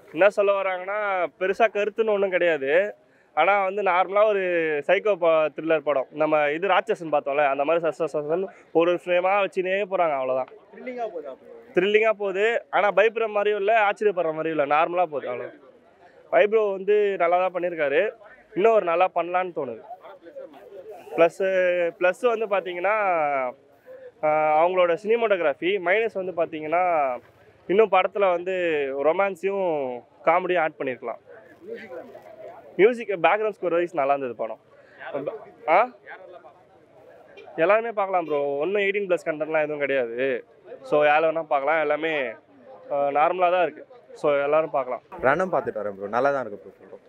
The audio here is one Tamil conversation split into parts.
என்ன சொல்ல வராங்கன்னா பெருசாக கருத்துன்னு ஒன்றும் கிடையாது ஆனால் வந்து நார்மலாக ஒரு சைக்கோ த்ரில்லர் படம் நம்ம இது ராட்சசன் பார்த்தோம்ல அந்த மாதிரி சஸ் சஸ் சஸ்ன்னு ஒரு ஃப்ரேமாக வச்சுனே போகிறாங்க அவ்வளோதான் த்ரில்லிங்காக போதா த்ரில்லிங்காக போகுது ஆனால் பயப்படுற மாதிரியும் இல்லை ஆச்சரியப்படுற மாதிரியும் இல்லை நார்மலாக போகுது அவ்வளோ வைப்ரோ வந்து நல்லா தான் பண்ணியிருக்காரு இன்னும் ஒரு நல்லா பண்ணலான்னு தோணுது ப்ளஸ்ஸு ப்ளஸ் வந்து பார்த்தீங்கன்னா ஆஹ், அவங்களோட சினிமோட்டோகிராஃபி மைனஸ் வந்து பார்த்தீங்கன்னா இன்னும் படத்தில் வந்து ரொமான்ஸையும் காமெடியும் ஆட் பண்ணியிருக்கலாம் மியூசிக் பேக்ரவுண்ட் ஸ்கோர் வைஸ் நல்லா இருந்தது படம் ஆ எல்லாருமே பார்க்கலாம் ப்ரோ ஒன்றும் எயிட்டீன் ப்ளஸ் கண்டென்ட்லாம் எதுவும் கிடையாது ஸோ யார் வேணால் பார்க்கலாம் எல்லாமே நார்மலாக தான் இருக்குது ஸோ எல்லாரும் பார்க்கலாம் ரணம் பார்த்துட்டு வரேன் ப்ரோ நல்லா தான் இருக்கு ப்ரோ சொல்கிறோம்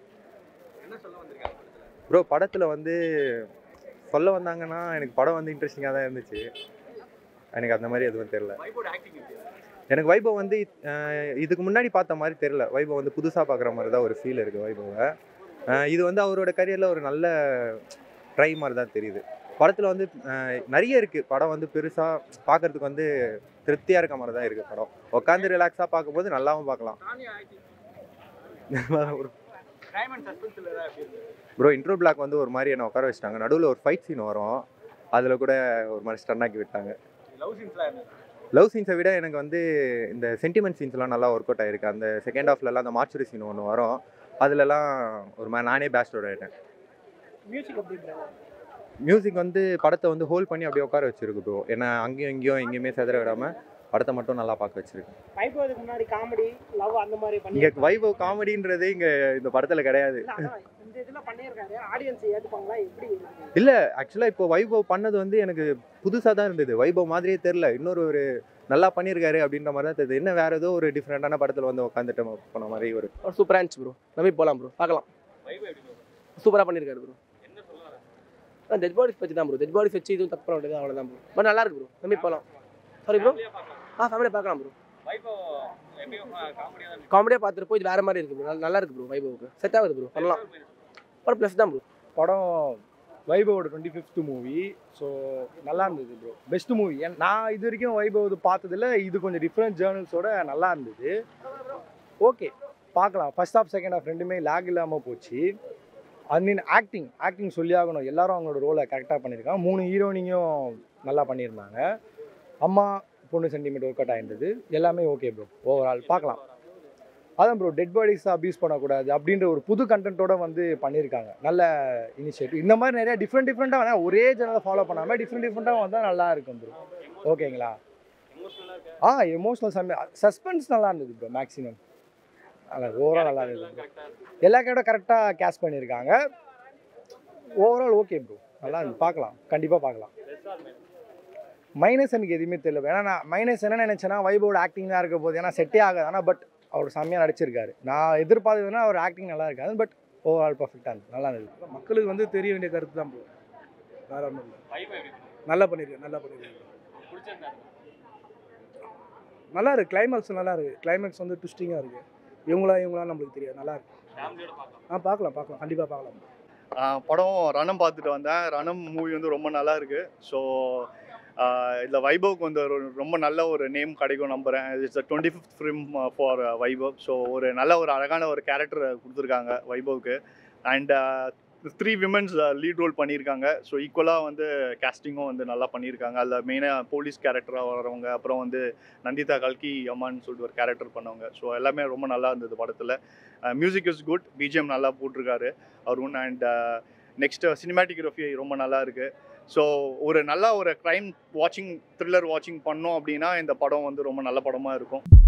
ப்ரோ படத்தில் வந்து சொல்ல வந்தாங்கன்னா எனக்கு படம் வந்து இன்ட்ரெஸ்டிங்காக தான் இருந்துச்சு எனக்கு அந்த மாதிரி எதுவும் தெரில எனக்கு வைபவ் வந்து அஹ், இதுக்கு முன்னாடி பார்த்த மாதிரி தெரில வைபவ் வந்து புதுசாக பார்க்குற மாதிரி தான் ஒரு ஃபீல் இருக்குது வைபவை அஹ், இது வந்து அவரோட கரியரில் ஒரு நல்ல ட்ரை மாதிரி தான் தெரியுது படத்தில் வந்து அஹ், நிறைய இருக்குது படம் வந்து பெருசாக பார்க்கறதுக்கு வந்து திருப்தியாக இருக்க மாதிரி தான் இருக்குது படம் உட்காந்து ரிலாக்ஸாக பார்க்கும்போது நல்லாவும் பார்க்கலாம் ப்ரோ இன்ட்ரோ பிளாக் வந்து ஒரு மாதிரி என்ன உட்கார வச்சிட்டாங்க நடுவில் ஒரு ஃபைட் சீன் வரும் அதில் கூட ஒரு மாதிரி ஸ்டன் ஆக்கி விட்டாங்க லவ் சீன்ஸை விட எனக்கு வந்து இந்த சென்டிமெண்ட் சீன்ஸ்லாம் நல்லா ஒர்க் அவுட் ஆயிருக்கு அந்த செகண்ட் ஹாஃப்லலாம் அந்த மார்ச்சுரி சீன் ஒன்று வரும் அதுலலாம் ஒரு மாதிரி நானே பேஸ்டோட ஆகிட்டேன் மியூசிக் எப்படி bro? மியூசிக் வந்து படத்தை வந்து ஹோல்ட் பண்ணி அப்படியே உட்கார வச்சிருக்கு ப்ரோ ஏன்னா அங்கேயும் இங்கேயும் எங்கேயுமே செதற விடாமல் படத்தை மட்டும் நல்லா பார்க்க வச்சிருக்கு வைபவத்துக்கு முன்னாடி காமெடி லவ் அந்த மாதிரி பண்ணி இங்கே வைபவ் காமெடின்றதே இங்கே இந்த படத்தில் கிடையாது இல்ல, அதான் இந்த இதுல பண்ணியிருக்காரு ஆடியன்ஸ் ஏத்துப்பாங்களா எப்படி இருக்கு? இல்லை ஆக்சுவலாக இப்போ வைபவ் பண்ணது வந்து எனக்கு புதுசாக தான் இருந்தது வைபவ் மாதிரியே தெரில இன்னொரு ஒரு நல்லா பண்ணியிருக்காரு அப்படின்ற மாதிரி தான் தெரியுது என்ன வேற ஏதோ ஒரு டிஃப்ரெண்டான படத்தில் வந்து உட்காந்துட்டு போன மாதிரி ஒரு சூப்பராக இருந்துச்சு ப்ரோ நம்பி போகலாம் ப்ரோ பார்க்கலாம் சூப்பராக பண்ணியிருக்காரு ப்ரோ டெட் பாடிஸ் வச்சு தான் ப்ரோ டெட் பாடிஸ் வச்சு இதுவும் தப்பு பண்ண வேண்டியது அவ்வளோதான் ப்ரோ பட் நல்லா இருக்கு ப்ரோ நம்பி போகலாம் சாரி ப்ரோ ஆ ஃபேமிலியாக பார்க்கலாம் ப்ரோ காமெடியாக பார்த்துட்டு போய் இது வேறு மாதிரி இருக்கு ப்ரோ நல்லா இருக்கு ப்ரோ வைபவுக்கு செட் ஆகுது ப்ரோ பண்ணலாம் படம் ப்ளஸ் தான் ப்ரோ படம் வைபவோட டுவெண்ட்டி ஃபிஃப்த் மூவி ஸோ நல்லா இருந்தது ப்ரோ பெஸ்ட் மூவி நான் இது வரைக்கும் வைபவ் பார்த்ததில் இது கொஞ்சம் டிஃப்ரெண்ட் ஜேர்னல்ஸோட நல்லா இருந்தது ஓகே பார்க்கலாம் ஃபர்ஸ்ட் ஹாஃப் செகண்ட் ஹாஃப் ரெண்டுமே லேக் இல்லாமல் போச்சு அண்ட் ஆக்டிங் ஆக்டிங் சொல்லி ஆகணும் எல்லாரும் அவங்களோட ரோலை கரெக்டாக பண்ணியிருக்காங்க மூணு ஹீரோனிங்கும் நல்லா பண்ணியிருந்தாங்க அம்மா பொண்ணு சென்டிமெண்ட் ஒர்க் அவுட் ஆயிருந்தது எல்லாமே ஓகே ப்ரோ ஓவரால் பார்க்கலாம் அதான் ப்ரோ டெட் பாடிஸ் அப்யூஸ் பண்ணக்கூடாது அப்படின்ற ஒரு புது கண்டென்ட்டோட வந்து பண்ணியிருக்காங்க நல்ல இனிஷியேட்டிவ் இந்த மாதிரி நிறைய டிஃப்ரெண்ட் டிஃப்ரெண்ட்டாக வேணா ஒரே சேனலை ஃபாலோ பண்ணாமல் டிஃப்ரெண்ட் டிஃப்ரெண்ட்டாக வந்தால் நல்லா இருக்கும் ப்ரோ ஓகேங்களா ஆ எமோஷனல் சம்ம சஸ்பென்ஸ் நல்லா இருந்தது ப்ரோ மேக்ஸிமம் நல்லா ஓவரால் நல்லா இருந்தது bro. எல்லா கேட்டோ கரெக்டாக கேஷ் பண்ணியிருக்காங்க ஓவரால் ஓகே ப்ரோ நல்லா இருந்து பார்க்கலாம் கண்டிப்பாக பார்க்கலாம் மைனஸ் எனக்கு எதுவுமே தெரியல ஏன்னா நான் மைனஸ் என்ன நினச்சேன்னா வைபோட ஆக்டிங் தான் இருக்க போகுது ஏன்னா செட்டே ஆகாது ஆனால் பட் அவர் செம்மையாக நடிச்சிருக்காரு நான் எதிர்பார்த்ததுன்னா அவர் ஆக்டிங் நல்லா இருக்காது பட் ஓவரால் பர்ஃபெக்டாக இருந்தது நல்லா இருந்தது மக்களுக்கு வந்து தெரிய வேண்டிய கருத்து தான் ப்ரோ வேற ஒன்றும் இல்லை நல்லா பண்ணியிருக்கேன் நல்லா பண்ணியிருக்கேன் நல்லா இருக்கு கிளைமேக்ஸ் நல்லா இருக்கு கிளைமேக்ஸ் வந்து ட்விஸ்டிங்காக இருக்கு இவங்களா இவங்களா நம்மளுக்கு தெரியாது நல்லா இருக்கு ஆ பார்க்கலாம் பார்க்கலாம் கண்டிப்பாக பார்க்கலாம் ஆஹ் படம் ரணம் பார்த்துட்டு வந்தேன் ரணம் மூவி வந்து ரொம்ப நல்லா இருக்கு ஸோ இதில் வைபவ்க்கு வந்து ஒரு ரொம்ப நல்ல ஒரு நேம் கிடைக்கும் நம்புகிறேன் it's twenty fifth film for Vaibhav so ஒரு நல்ல ஒரு அழகான ஒரு கேரக்டர் கொடுத்துருக்காங்க வைபவ்க்கு and three womens lead role பண்ணியிருக்காங்க ஸோ ஈக்குவலாக வந்து கேஸ்டிங்கும் வந்து நல்லா பண்ணியிருக்காங்க அதில் மெயினாக போலீஸ் கேரக்டராக வரவங்க அப்புறம் வந்து நந்திதா கல்கி அம்மான்னு சொல்லிட்டு ஒரு கேரக்டர் பண்ணவங்க ஸோ எல்லாமே ரொம்ப நல்லா இருந்தது படத்தில் மியூசிக் இஸ் குட் பிஜிஎம் நல்லா போட்டிருக்காரு அருண் அண்ட் நெக்ஸ்ட் சினிமாட்டிகிராஃபி ரொம்ப நல்லா இருக்கு ஸோ ஒரு நல்ல ஒரு க்ரைம் வாட்சிங் த்ரில்லர் வாட்சிங் பண்ணோம் அப்படின்னா இந்த படம் வந்து ரொம்ப நல்ல படமாக இருக்கும்